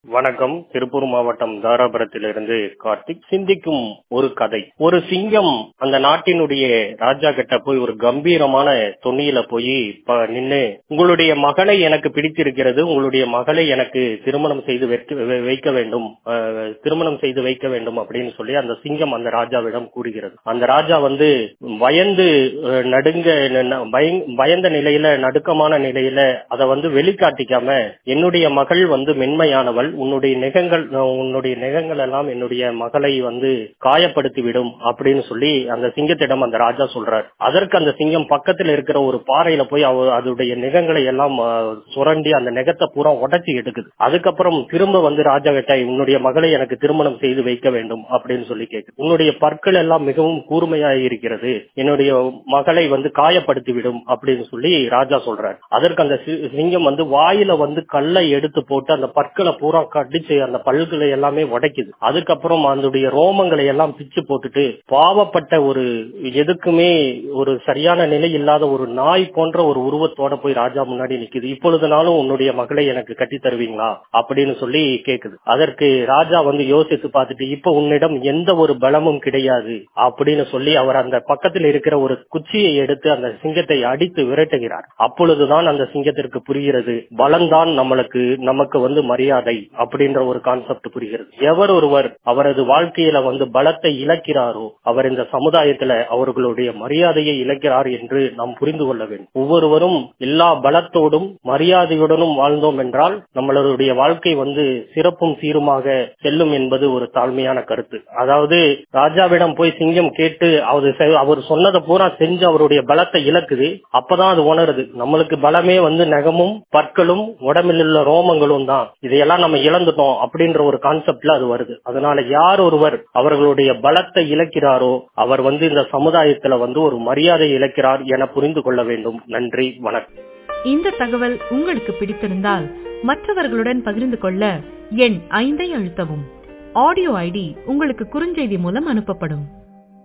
வணக்கம் திருப்பூர் மாவட்டம் தாராபுரத்திலிருந்து கார்த்திக் சிந்திக்கும் ஒரு கதை ஒரு சிங்கம் அந்த நாட்டினுடைய ராஜா கிட்ட போய் ஒரு கம்பீரமான தொன்னியில போய் ப- நின்னு உங்களுடைய மகளை எனக்கு பிடித்திருக்கிறது உங்களுடைய மகளை எனக்கு திருமணம் செய்து வைக்க வை- வைக்க வேண்டும் அஹ், திருமணம் செய்து வைக்க வேண்டும் அப்படின்னு சொல்லி அந்த சிங்கம் அந்த ராஜாவிடம் கூறுகிறது அந்த ராஜா வந்து பயந்து அஹ், நடுங்க ந- பயங்- பயந்த நிலையில நடுக்கமான நிலையில அதை வந்து வெளிக்காட்டிக்காம என்னுடைய மகள் வந்து மென்மையானவள் உன்னுடைய நெகங்கள் உன்னுடைய நெகங்கள் எல்லாம் என்னுடைய மகளை வந்து காயப்படுத்தி விடும் அப்படின்னு சொல்லி அந்த சிங்கத்திடம் அந்த ராஜா சொல்றார் அதற்கு அந்த சிங்கம் பக்கத்துல இருக்கிற ஒரு பாறையில போய் அவ அதோடைய நெகங்களை எல்லாம் அஹ், சுரண்டி அந்த நெகத்தை பூரா உடைச்சி எடுக்குது அதுக்கப்புறம் திரும்ப வந்து ராஜா கிட்ட உன்னுடைய மகளை எனக்கு திருமணம் செய்து வைக்க வேண்டும் அப்படின்னு சொல்லி கேக்குது உன்னுடைய பற்கள் எல்லாம் மிகவும் கூர்மையாக இருக்கிறது என்னுடைய மகளை வந்து காயப்படுத்தி விடும் அப்படின்னு சொல்லி ராஜா சொல்றார் அதற்கு அந்த சி- சிங்கம் வந்து வாயில வந்து கல்லை எடுத்து போட்டு அந்த பற்களை பூரா கடிச்சு அந்த பல்களை எல்லாமே உடைக்குது அதுக்கப்புறம் அதனுடைய ரோமங்களை எல்லாம் பிச்சு போட்டுட்டு பாவப்பட்ட ஒரு எதுக்குமே ஒரு சரியான நிலை இல்லாத ஒரு நாய் போன்ற ஒரு உருவத்தோட போய் ராஜா முன்னாடி நிக்குது இப்பொழுதுனாலும் உன்னுடைய மகளை எனக்கு கட்டி தருவீங்களா அப்படின்னு சொல்லி கேக்குது அதற்கு ராஜா வந்து யோசித்து பார்த்துட்டு இப்ப உன்னிடம் எந்த ஒரு பலமும் கிடையாது அப்படின்னு சொல்லி அவர் அந்த பக்கத்தில் இருக்கிற ஒரு குச்சியை எடுத்து அந்த சிங்கத்தை அடித்து விரட்டுகிறார் அப்பொழுதுதான் அந்த சிங்கத்திற்கு புரிகிறது பலம்தான் நம்மளுக்கு நமக்கு வந்து மரியாதை அப்படின்ற ஒரு கான்செப்ட் புரிகிறது எவர் ஒருவர் அவரது வாழ்க்கையில வந்து பலத்தை இழக்கிறாரோ அவர் இந்த சமுதாயத்துல அவர்களுடைய மரியாதையை இழக்கிறார் என்று நாம் புரிந்து கொள்ள வேண்டும் ஒவ்வொருவரும் எல்லா பலத்தோடும் மரியாதையுடனும் வாழ்ந்தோம் என்றால் நம்மளுடைய வாழ்க்கை வந்து சிறப்பும் சீருமாக செல்லும் என்பது ஒரு தாழ்மையான கருத்து அதாவது ராஜாவிடம் போய் சிங்கம் கேட்டு அவர் செ- அவர் சொன்னதை பூரா செஞ்சு அவருடைய பலத்தை இழக்குது அப்பதான் அது உணருது நம்மளுக்கு பலமே வந்து நகமும் பற்களும் உடம்பில் உள்ள ரோமங்களும் தான் இதையெல்லாம் நம்ம இழந்துட்டோம் அப்படின்ற ஒரு கான்செப்ட்ல அது வருது அதனால யார் ஒருவர் அவர்களுடைய பலத்தை இழக்கிறாரோ அவர் வந்து இந்த சமுதாயத்துல வந்து ஒரு மரியாதை இழக்கிறார் என புரிந்து கொள்ள வேண்டும் நன்றி வணக்கம் இந்த தகவல் உங்களுக்கு பிடித்திருந்தால் மற்றவர்களுடன் பகிர்ந்து கொள்ள எண் ஐந்தை அழுத்தவும் ஆடியோ ஐடி உங்களுக்கு குறுஞ்செய்தி மூலம் அனுப்பப்படும்